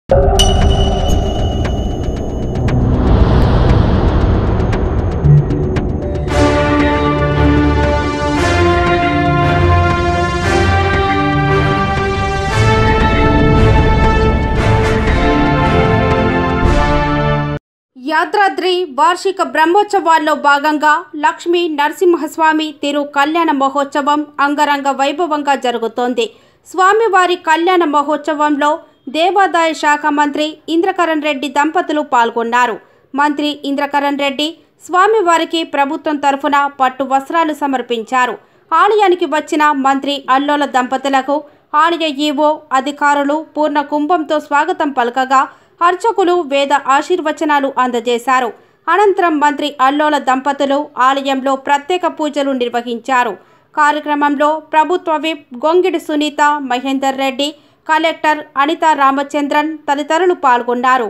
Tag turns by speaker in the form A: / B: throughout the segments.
A: యాదాద్రి వార్షిక బ్రహ్మోత్సవాల్లో భాగంగా లక్ష్మీ నరసింహస్వామి తిరు కళ్యాణ మహోత్సవం అంగరంగ వైభవంగా జరుగుతోంది స్వామివారి కళ్యాణ మహోత్సవంలో దేవాదాయ శాఖ మంత్రి ఇంద్రకరణ్ రెడ్డి దంపతులు పాల్గొన్నారు మంత్రి ఇంద్రకరణ్ రెడ్డి స్వామివారికి ప్రభుత్వం తరఫున పట్టు వస్త్రాలు సమర్పించారు ఆలయానికి వచ్చిన మంత్రి అల్లోల దంపతులకు ఆలయ ఈవో అధికారులు పూర్ణ కుంభంతో స్వాగతం పలకగా అర్చకులు వేద ఆశీర్వచనాలు అందజేశారు అనంతరం మంత్రి అల్లోల దంపతులు ఆలయంలో ప్రత్యేక పూజలు నిర్వహించారు కార్యక్రమంలో ప్రభుత్వ విప్ గొంగిడి సునీత మహేందర్ రెడ్డి కలెక్టర్ అనితా రామచంద్రన్ తదితరులు పాల్గొన్నారు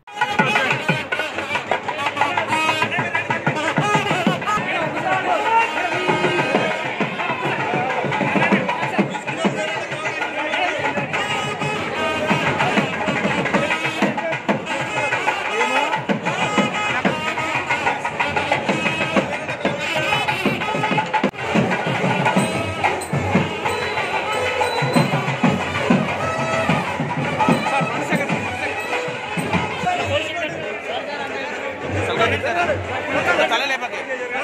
B: తల లేపకే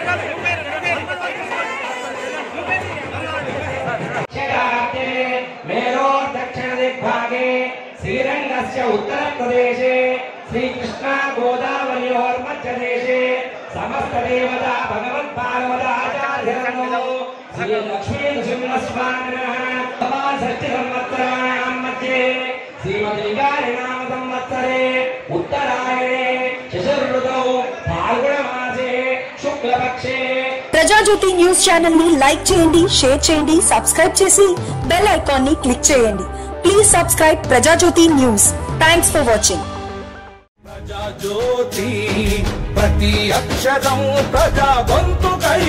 C: दक्षिणार्थे मेरोर्दक्षिणदिग्भागे श्रीरङ्गस्य उत्तरप्रदेशे श्रीकृष्णा गोदावर्योर्मध्यदेशे समस्तदेवता भगवद्भागवताचार्यर्णो श्रीलक्ष्मीनृसिंहस्वामिनः षष्टिसंवत्सराणां मध्ये श्रीमद्लिङ्गारिणाम संवत्सरे उत्तरायणे शिशिर्ऋतौ फाल्गुणमासे शुक्लपक्षे
D: ప్రజాజ్యోతి న్యూస్ ఛానల్ ని లైక్ చేయండి షేర్ చేయండి సబ్స్క్రైబ్ చేసి బెల్ ఐకాన్ ని క్లిక్ చేయండి please subscribe Prajajyothi news thanks for watching
B: Prajajyothi ప్రతి అక్షరం ప్రజా గొంతుకై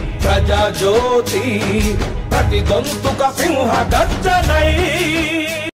B: ప్రజాజ్యోతి ప్రతి గొంతుక సింహ గర్జనై